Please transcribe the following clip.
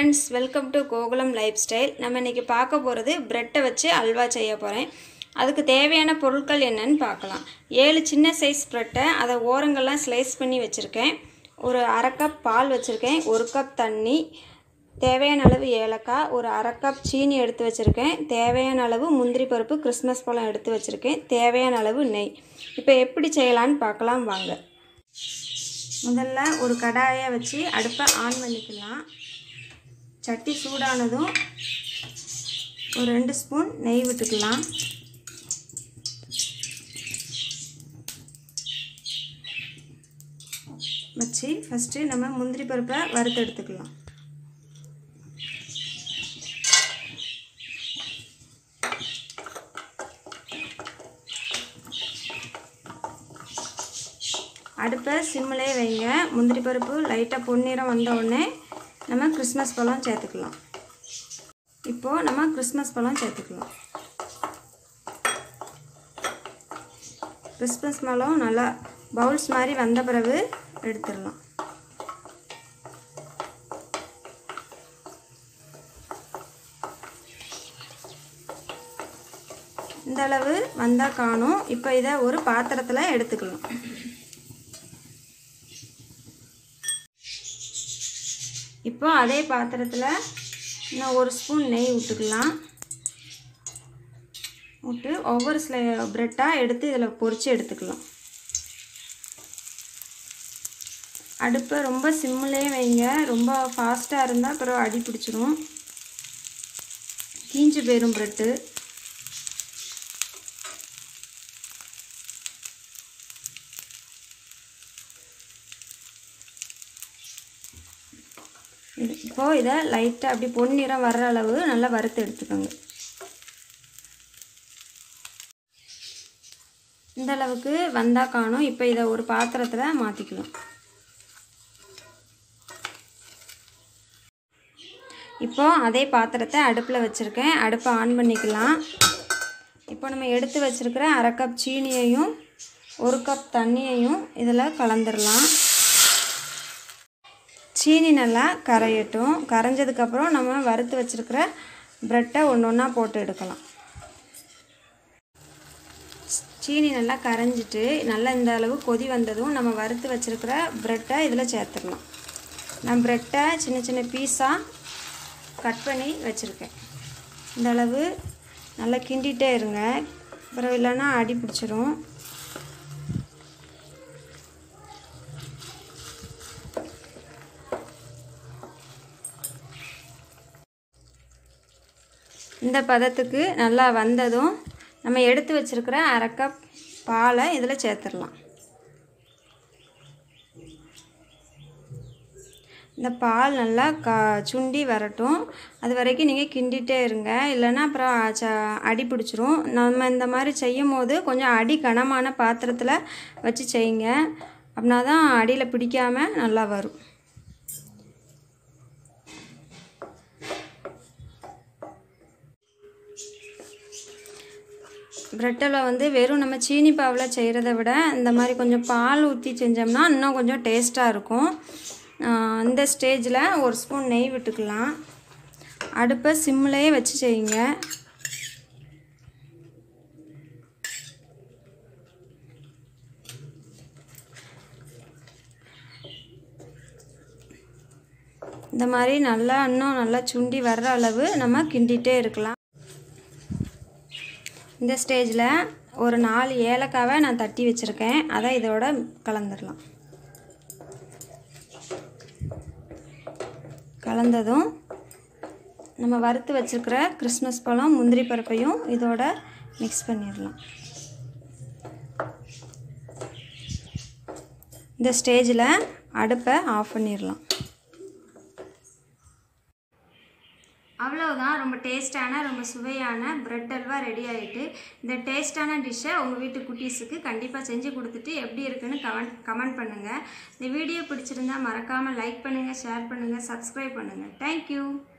friends welcome to Gokulam lifestyle நம்ம இன்றைக்கி பார்க்க போகிறது ப்ரெட்டை வச்சு அல்வா செய்ய போகிறேன் அதுக்கு தேவையான பொருட்கள் என்னன்னு பார்க்கலாம் ஏழு சின்ன சைஸ் ப்ரெட்டை அதை ஓரங்கள்லாம் ஸ்லைஸ் பண்ணி வச்சுருக்கேன் ஒரு அரை கப் பால் வச்சுருக்கேன் ஒரு கப் தண்ணி தேவையான அளவு ஏலக்காய் ஒரு அரை கப் சீனி எடுத்து வச்சுருக்கேன் தேவையான அளவு முந்திரி பருப்பு கிறிஸ்மஸ் பழம் எடுத்து வச்சுருக்கேன் தேவையான அளவு நெய் இப்போ எப்படி செய்யலான்னு பார்க்கலாம் வாங்க முதல்ல ஒரு கடாயை வச்சு அடுப்பை ஆன் பண்ணிக்கலாம் சட்டி சூடானதும் ஒரு ரெண்டு ஸ்பூன் நெய் விட்டுக்கலாம் வச்சு ஃபஸ்ட்டு நம்ம முந்திரி பருப்பை வறுத்து எடுத்துக்கலாம் அடுப்பை சிம்மிலே வைங்க முந்திரி பருப்பு லைட்டாக பொன்னிறம் வந்த உடனே நம்ம கிறிஸ்மஸ் பழம் சேர்த்துக்கலாம் இப்போது நம்ம கிறிஸ்மஸ் பழம் சேர்த்துக்கலாம் கிறிஸ்மஸ் பழம் நல்லா பவுல்ஸ் மாதிரி வந்த பிறகு எடுத்துடலாம் இந்த அளவு வந்தால் காணும் இப்போ இதை ஒரு பாத்திரத்தில் எடுத்துக்கலாம் இப்போ அதே பாத்திரத்தில் இன்னும் ஒரு ஸ்பூன் நெய் விட்டுக்கலாம் விட்டு ஒவ்வொரு ஸ்லை ப்ரெட்டாக எடுத்து இதில் பொரித்து எடுத்துக்கலாம் அடுப்பை ரொம்ப சிம்மிலே வைங்க ரொம்ப ஃபாஸ்ட்டாக இருந்தால் அப்புறம் அடி பிடிச்சிரும் கீஞ்சு போயிடும் ப்ரெட்டு இது இப்போது இதை லைட்டாக அப்படி பொன்னிறம் வர்ற அளவு நல்லா வறுத்து எடுத்துக்கோங்க இந்த அளவுக்கு வந்தால் காணும் இப்போ இதை ஒரு பாத்திரத்தில் மாற்றிக்கலாம் இப்போ அதே பாத்திரத்தை அடுப்பில் வச்சுருக்கேன் அடுப்பை ஆன் பண்ணிக்கலாம் இப்போ நம்ம எடுத்து வச்சுருக்கிற அரை கப் சீனியையும் ஒரு கப் தண்ணியையும் இதில் கலந்துடலாம் சீனி நல்லா கரையட்டும் கரைஞ்சதுக்கப்புறம் நம்ம வறுத்து வச்சுருக்கிற ப்ரெட்டை ஒன்று ஒன்றா போட்டு எடுக்கலாம் சீனி நல்லா கரைஞ்சிட்டு நல்லா இந்த அளவு கொதி வந்ததும் நம்ம வறுத்து வச்சுருக்கிற ப்ரெட்டை இதில் சேர்த்துடலாம் நான் ப்ரெட்டை சின்ன சின்ன பீஸாக கட் பண்ணி வச்சுருக்கேன் இந்த அளவு நல்லா கிண்டிகிட்டே இருங்க அப்புறம் இல்லைன்னா அடி பிடிச்சிரும் இந்த பதத்துக்கு நல்லா வந்ததும் நம்ம எடுத்து வச்சுருக்கிற அரை கப் பாலை இதில் சேர்த்துடலாம் இந்த பால் நல்லா கா சுண்டி வரட்டும் அது வரைக்கும் நீங்கள் கிண்டிகிட்டே இருங்க இல்லைன்னா அப்புறம் ச அடி பிடிச்சிரும் நம்ம இந்த மாதிரி செய்யும் போது கொஞ்சம் அடி கனமான பாத்திரத்தில் வச்சு செய்யுங்க அப்படின்னா தான் அடியில் பிடிக்காமல் நல்லா வரும் ப்ரெட்டில் வந்து வெறும் நம்ம சீனி பாவில் செய்கிறத விட இந்த மாதிரி கொஞ்சம் பால் ஊற்றி செஞ்சோம்னா இன்னும் கொஞ்சம் டேஸ்ட்டாக இருக்கும் இந்த ஸ்டேஜில் ஒரு ஸ்பூன் நெய் விட்டுக்கலாம் அடுப்பை சிம்மிலே வச்சு செய்யுங்க இந்த மாதிரி நல்லா இன்னும் நல்லா சுண்டி வர்ற அளவு நம்ம கிண்டிகிட்டே இருக்கலாம் இந்த ஸ்டேஜில் ஒரு நாலு ஏலக்காவை நான் தட்டி வச்சுருக்கேன் அதை இதோட கலந்துடலாம் கலந்ததும் நம்ம வறுத்து வச்சுருக்கிற கிறிஸ்மஸ் பழம் முந்திரி பருப்பையும் இதோட மிக்ஸ் பண்ணிடலாம் இந்த ஸ்டேஜில் அடுப்பை ஆஃப் பண்ணிடலாம் அவ்வளோதான் ரொம்ப டேஸ்டான ரொம்ப சுவையான ப்ரெட் அல்வா ரெடி ஆகிட்டு இந்த டேஸ்டான டிஷ்ஷை உங்கள் வீட்டு குட்டீஸுக்கு கண்டிப்பாக செஞ்சு கொடுத்துட்டு எப்படி இருக்குன்னு கமெண்ட் கமெண்ட் பண்ணுங்கள் இந்த வீடியோ பிடிச்சிருந்தா மறக்காமல் லைக் பண்ணுங்கள் ஷேர் பண்ணுங்கள் சப்ஸ்கிரைப் பண்ணுங்கள் தேங்க்யூ